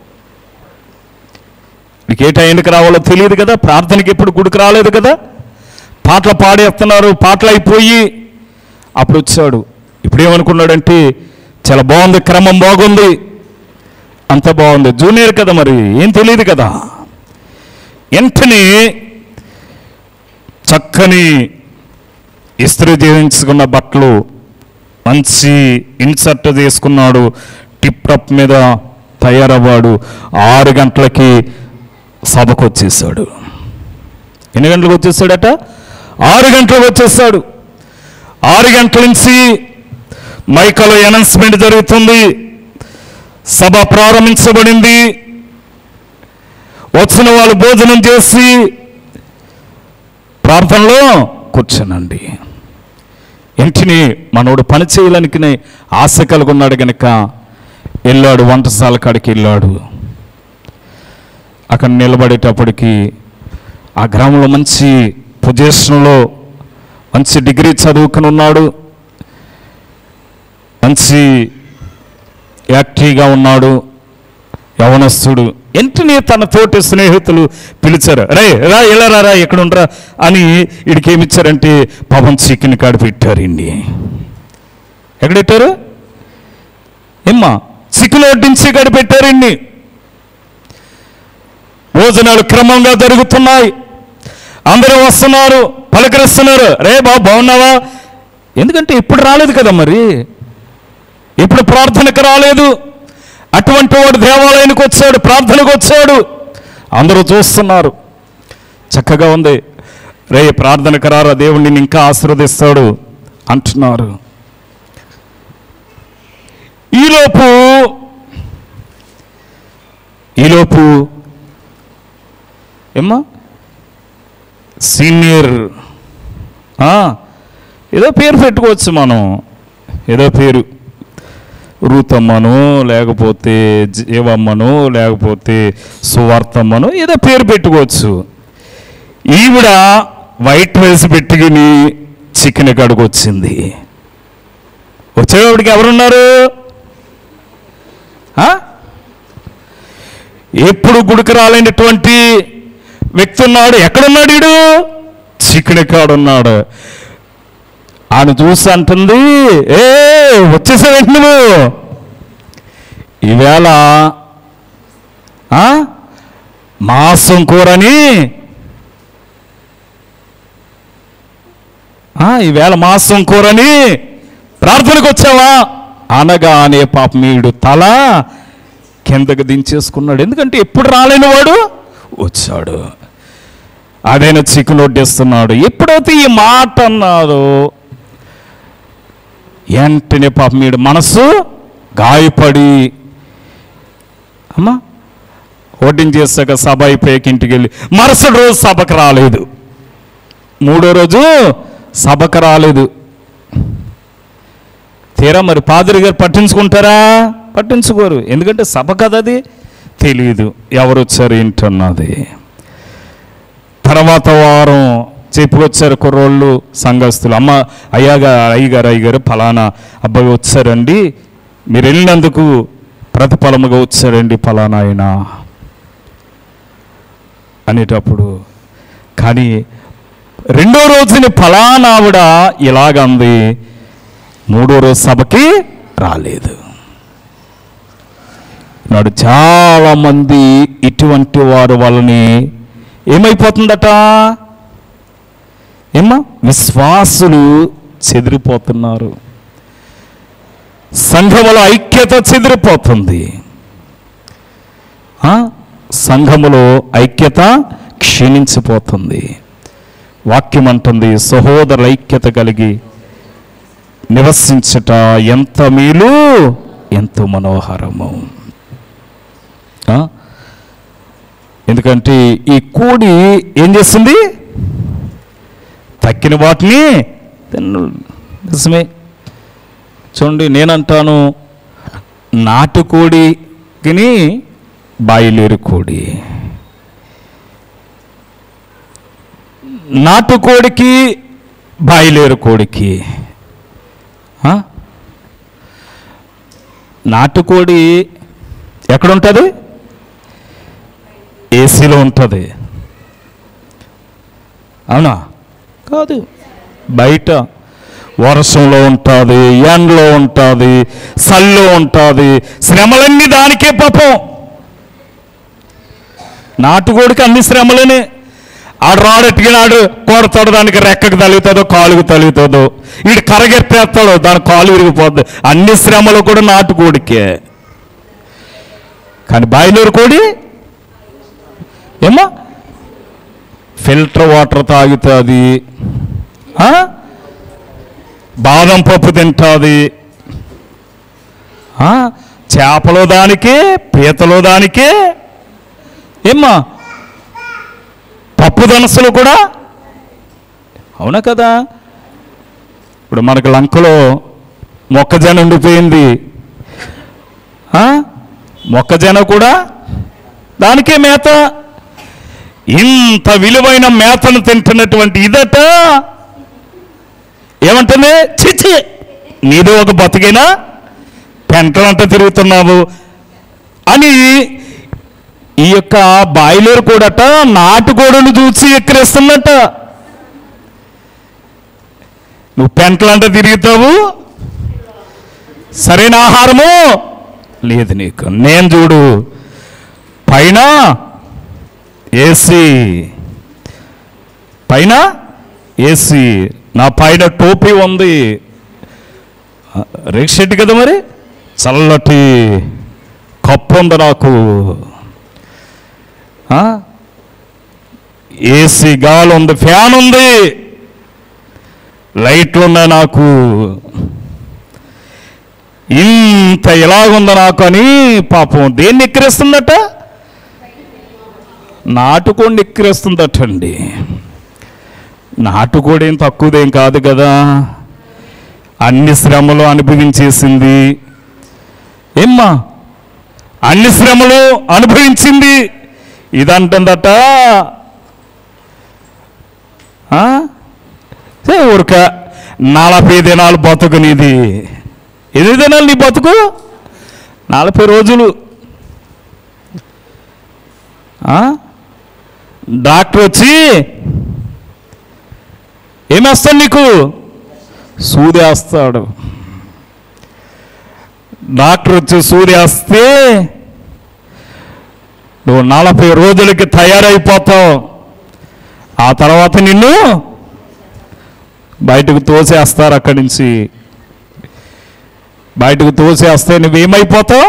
నీకు ఏ టైంకి రావాలో తెలియదు కదా ప్రార్థనకి ఎప్పుడు గుడికి రాలేదు కదా పాటలు పాడేస్తున్నారు పాటలు అయిపోయి అప్పుడు వచ్చాడు ఇప్పుడు ఏమనుకున్నాడంటే చాలా బాగుంది క్రమం బాగుంది అంత బాగుంది జూనియర్ కదా మరి ఏం తెలియదు కదా వెంటనే చక్కని ఇస్త్రీ చేయించుకున్న బట్టలు మంచి ఇన్సర్ట్ తీసుకున్నాడు టిప్ టప్ మీద తయారవ్వాడు ఆరు గంటలకి సభకు వచ్చేసాడు ఎన్ని గంటలకు వచ్చేసాడట ఆరు గంటలకు వచ్చేసాడు ఆరు గంటల నుంచి మైకలో అనౌన్స్మెంట్ జరుగుతుంది సభ ప్రారంభించబడింది వచ్చిన వాళ్ళు భోజనం చేసి ప్రార్థనలో కూర్చోనండి వెంటనే మనోడు పని చేయాలనికి ఆశ కలిగి ఉన్నాడు గనక వెళ్ళాడు వంటశాల కాడికి వెళ్ళాడు అక్కడ నిలబడేటప్పటికి ఆ గ్రామంలో మంచి పొజిషన్లో మంచి డిగ్రీ చదువుకుని ఉన్నాడు మంచి యాక్టివ్గా ఉన్నాడు యవనస్తుడు వెంటనే తన తోటి స్నేహితులు పిలిచారు రే రా ఇలా రా రా ఎక్కడ ఉండరా అని వీడికి ఏమి ఇచ్చారంటే పవన్ చికెన్ కాడ పెట్టారు ఇండి ఎక్కడ పెట్టారు ఏమ్మా చికెన్ వడ్డించి కాడ పెట్టారు ఇన్ని భోజనాలు క్రమంగా జరుగుతున్నాయి అందరూ వస్తున్నారు పలకరిస్తున్నారు రే బాబు బాగున్నావా ఎందుకంటే ఇప్పుడు రాలేదు కదా మరి ఇప్పుడు ప్రార్థనకు రాలేదు అటువంటి వాడు దేవాలయానికి వచ్చాడు ప్రార్థనకు వచ్చాడు అందరూ చూస్తున్నారు చక్కగా ఉంది రే ప్రార్థనకు రారా దేవుణ్ణి నిన్ను ఇంకా ఆశీర్వదిస్తాడు అంటున్నారు ఈలోపు ఈలోపు ఏమ్మా సీనియర్ ఆ, ఏదో పేరు పెట్టుకోవచ్చు మనం ఏదో పేరు రూతమ్మను లేకపోతే జీవమ్మను లేకపోతే సువార్తమ్మను ఏదో పేరు పెట్టుకోవచ్చు ఈవిడ వైట్ రైస్ పెట్టుకుని చికెన్ కాడికి వచ్చింది వచ్చేవాడికి ఎవరున్నారు ఆ? ఎప్పుడు గుడికి రాలేనటువంటి వ్యక్తి ఉన్నాడు ఎక్కడున్నాడు వీడు చికెన్ కాడున్నాడు ఆయన చూసి అంటుంది ఏ వచ్చేసావేంటి నువ్వు ఈవేళ ఆ? మాంసం కూరని ఆ, ఈవేళ మాంసం కూరని ప్రార్థనకు వచ్చావా అనగానే పాపం వీడు తల కిందకి దించేసుకున్నాడు ఎందుకంటే ఎప్పుడు రాలేని వాడు వచ్చాడు అదైనా చికెన్ వడ్డిస్తున్నాడు ఎప్పుడైతే ఈ మాట అన్నాదో వెంటనే పాపం వీడు మనసు గాయపడి అమ్మా వడ్డించేసాక సభ అయిపోయాక ఇంటికి వెళ్ళి మరుసటి రోజు సభకు రాలేదు మూడో రోజు సభకు రాలేదు తీరా మరి పాదిరి గారు పట్టించుకుంటారా పట్టించుకోరు ఎందుకంటే సభ కదా అది తెలియదు ఎవరు వచ్చారు ఏంటన్నది తర్వాత వారం చెప్పుకొచ్చారు కుర్రోళ్ళు సంఘస్థులు అమ్మ అయ్యాగా అయ్యగారు అయ్యగారు ఫలానా అబ్బాయి వచ్చారండి మీరు వెళ్ళినందుకు ప్రతిఫలముగా వచ్చారండి ఫలానా ఆయన అనేటప్పుడు కానీ రెండో రోజుని ఫలానా ఆవిడ ఇలాగంది మూడో రోజు సభకి రాలేదు నాడు చాలా మంది ఇటువంటి వారు వాళ్ళని ఏమైపోతుందట ఏమ్మా విశ్వాసులు చెదిరిపోతున్నారు సంఘముల ఐక్యత చెదిరిపోతుంది ఆ? సంఘములో ఐక్యత క్షీణించిపోతుంది వాక్యం అంటుంది సహోదరుల ఐక్యత కలిగి నివసించుట ఎంత మేలు ఎంతో మనోహరము ఆ? ఎందుకంటే ఈ కోడి ఏం చేస్తుంది తక్కిన వాటిని తిన్న నిజమే చూడండి నేనంటాను నాటుకోడికిని బాయిలేరు కోడి నాటుకోడికి బాయిలేరు కోడికి ఆ? నాటుకోడి ఎక్కడ ఉంటుంది ఏసీలో ఉంటుంది అవునా కాదు బయట వర్షంలో ఉంటుంది ఎండలో ఉంటుంది సల్లో ఉంటుంది శ్రమలన్నీ దానికే పాపం నాటుకోడికి అన్ని శ్రమలేనే ఆడు రాడెట్టుకున్నాడు కొడతాడు దానికి రెక్కకు తలుగుతుందో కాలుకు తలుగుతుందో వీడు కరగెత్తేస్తాడు దాని కాలు విరిగిపోద్ది అన్ని శ్రమలు కూడా నాటుకోడికే కానీ బాయిలూరు కోడి ఏమో ఫిల్టర్ వాటర్ తాగుతుంది ఆ? బాదం పప్పు తింటుంది ఆ? చేపలో దానికే పీతలో దానికే ఏమ్మా పప్పు దినుసులు కూడా అవునా కదా ఇప్పుడు మనకు లంకలో మొక్కజొన్న ఉండిపోయింది ఆ? మొక్కజొన్న కూడా దానికే మేత ఇంత విలువైన మేతను తింటున్నటువంటి ఇదట ఏమంటుంది చిచ్చి నీదో ఒక బతికైనా పెంటలంట తిరుగుతున్నావు అని ఈ యొక్క బాయిలర్ కూడట నాటుకోడలు చూసి ఎక్కిరిస్తున్నట్ట నువ్వు పెంటలంట తిరుగుతావు సరైన ఆహారము లేదు నీకు నేను చూడు పైన ఏసీ పైన ఏసీ నా పైన టోపీ ఉంది రేక్ షెడ్ కదా మరి చల్లటి కప్పు ఉంది నాకు ఆ? ఏసీ గాలి ఉంది ఫ్యాన్ ఉంది లైట్లు ఉన్నాయి నాకు ఇంత ఇలాగుంది నాకు అని పాపం దేన్ని ఎక్కిరిస్తుందట నాటుకోండి ఎక్కిరిస్తుందటండి నాటుకోడి ఏం తక్కువదేం కాదు కదా అన్ని శ్రమలు అనుభవించేసింది ఏమ్మా అన్ని శ్రమలు అనుభవించింది ఇదంటుందట ఆ? ఏ ఊరక నలభై దినాలు బతుకు నీది ఎన్ని దినాలు నీ బతుకు నలభై రోజులు ఆ? డాక్టర్ వచ్చి ఏమేస్తాడు నీకు సూదేస్తాడు డాక్టర్ వచ్చి సూర్యాస్తే నువ్వు నలభై రోజులకి తయారైపోతావు ఆ తర్వాత నిన్ను బయటకు తోసేస్తారు అక్కడి నుంచి బయటకు తోసేస్తే నువ్వేమైపోతావు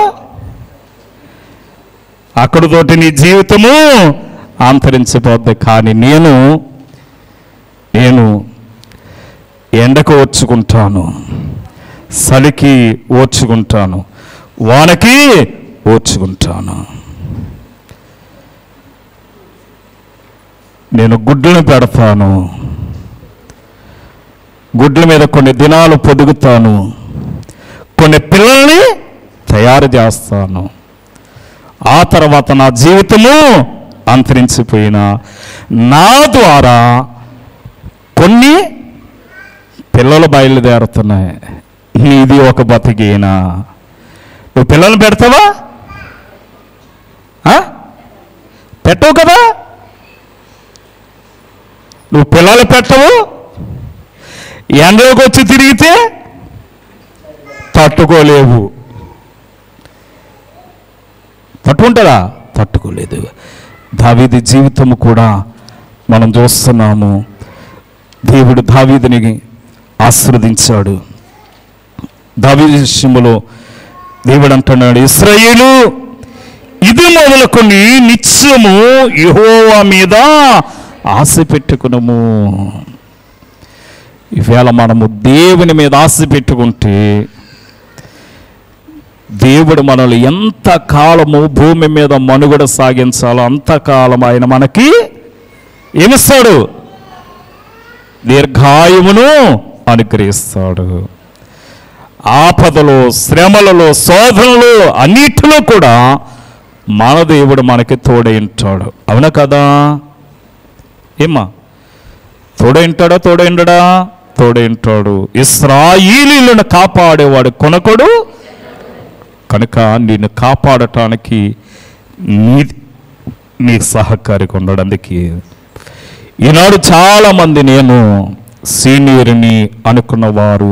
అక్కడితోటి నీ జీవితము అంతరించిపోద్ది కానీ నేను నేను ఎండకు ఓర్చుకుంటాను చలికి ఓర్చుకుంటాను వానకి ఓర్చుకుంటాను నేను గుడ్లను పెడతాను గుడ్ల మీద కొన్ని దినాలు పొదుగుతాను కొన్ని పిల్లల్ని తయారు చేస్తాను ఆ తర్వాత నా జీవితము అంతరించిపోయిన నా ద్వారా కొన్ని పిల్లలు బయలుదేరుతున్నాయి నీది ఒక బతికేనా నువ్వు పిల్లలు పెడతావా ఆ? పెట్టవు కదా నువ్వు పిల్లలు పెట్టవు ఎండలోకి వచ్చి తిరిగితే తట్టుకోలేవు తట్టుకుంటారా తట్టుకోలేదు దావీది జీవితము కూడా మనం చూస్తున్నాము దేవుడు దావీదుని ఆశీర్వదించాడు దావీదు విషయంలో దేవుడు అంటున్నాడు ఇస్రాయేలు ఇది మొదలుకొని నిత్యము యెహోవా మీద ఆశ పెట్టుకునము ఈవేళ మనము దేవుని మీద ఆశ పెట్టుకుంటే దేవుడు మనల్ని ఎంత కాలము భూమి మీద మనుగడ సాగించాలో అంతకాలం ఆయన మనకి ఏమిస్తాడు దీర్ఘాయువును అనుగ్రహిస్తాడు ఆపదలో శ్రమలలో శోధనలు అన్నిటిలో కూడా మన దేవుడు మనకి తోడైంటాడు అవునా కదా ఏమ్మా తోడైంటాడా తోడైండడా తోడైంటాడు ఇస్రాయిలీలను కాపాడేవాడు కొనకొడు కనుక నిన్ను కాపాడటానికి నీ నీ సహకారికి ఉండడు అందుకే ఈనాడు చాలామంది నేను సీనియర్ని అనుకున్న వారు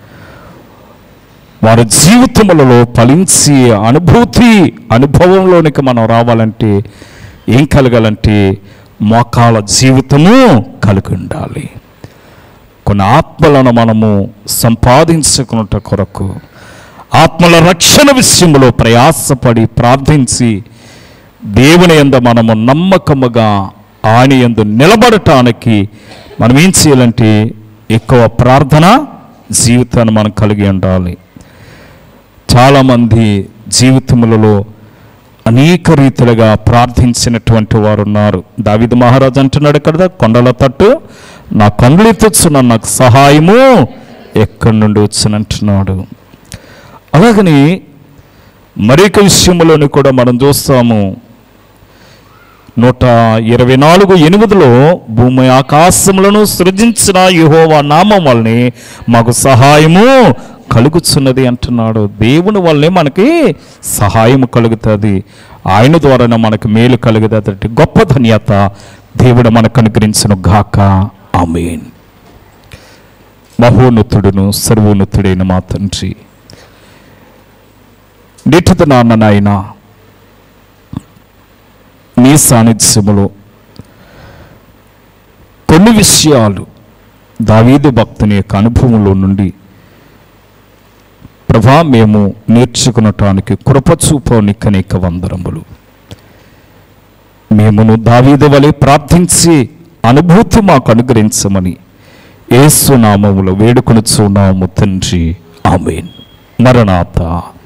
వారి జీవితములలో ఫలించి అనుభూతి అనుభవంలోనికి మనం రావాలంటే ఏం కలగాలంటే మోకాల జీవితము కలిగి ఉండాలి కొన్ని ఆత్మలను మనము సంపాదించుకున్నట కొరకు ఆత్మల రక్షణ విషయంలో ప్రయాసపడి ప్రార్థించి దేవుని యందు మనము నమ్మకముగా ఆయన యందు నిలబడటానికి మనం ఏం చేయాలంటే ఎక్కువ ప్రార్థన జీవితాన్ని మనం కలిగి ఉండాలి చాలామంది జీవితములలో అనేక రీతిలుగా ప్రార్థించినటువంటి వారు ఉన్నారు దావిద మహారాజు అంటున్నాడు కదా కొండల తట్టు నా కండ్లు ఎత్తొచ్చున్న నాకు సహాయము ఎక్కడి నుండి వచ్చినంటున్నాడు అలాగని మరొక విషయంలోని కూడా మనం చూస్తాము నూట ఇరవై నాలుగు ఎనిమిదిలో భూమి ఆకాశములను సృజించిన యెహోవా నామం వల్లనే మాకు సహాయము కలుగుతున్నది అంటున్నాడు దేవుని వల్లే మనకి సహాయం కలుగుతుంది ఆయన ద్వారానే మనకు మేలు కలుగుతుంది గొప్ప ధన్యత దేవుడు మనకు అనుగ్రహించిన గాక ఆమేన్ మహోన్నతుడును సర్వోన్నతుడైన మా తండ్రి నిఠిత నాన్న నాయన నీ సాన్నిధ్యములో కొన్ని విషయాలు దావీదు భక్తుని యొక్క అనుభవంలో నుండి ప్రభా మేము నేర్చుకునటానికి కృపచూపనికి అనేక వందరములు మేమును దావీదు వలె ప్రార్థించి అనుభూతి మాకు అనుగ్రహించమని ఏసునామములో వేడుకొనుచున్నాము తండ్రి ఆమెన్ మరణాత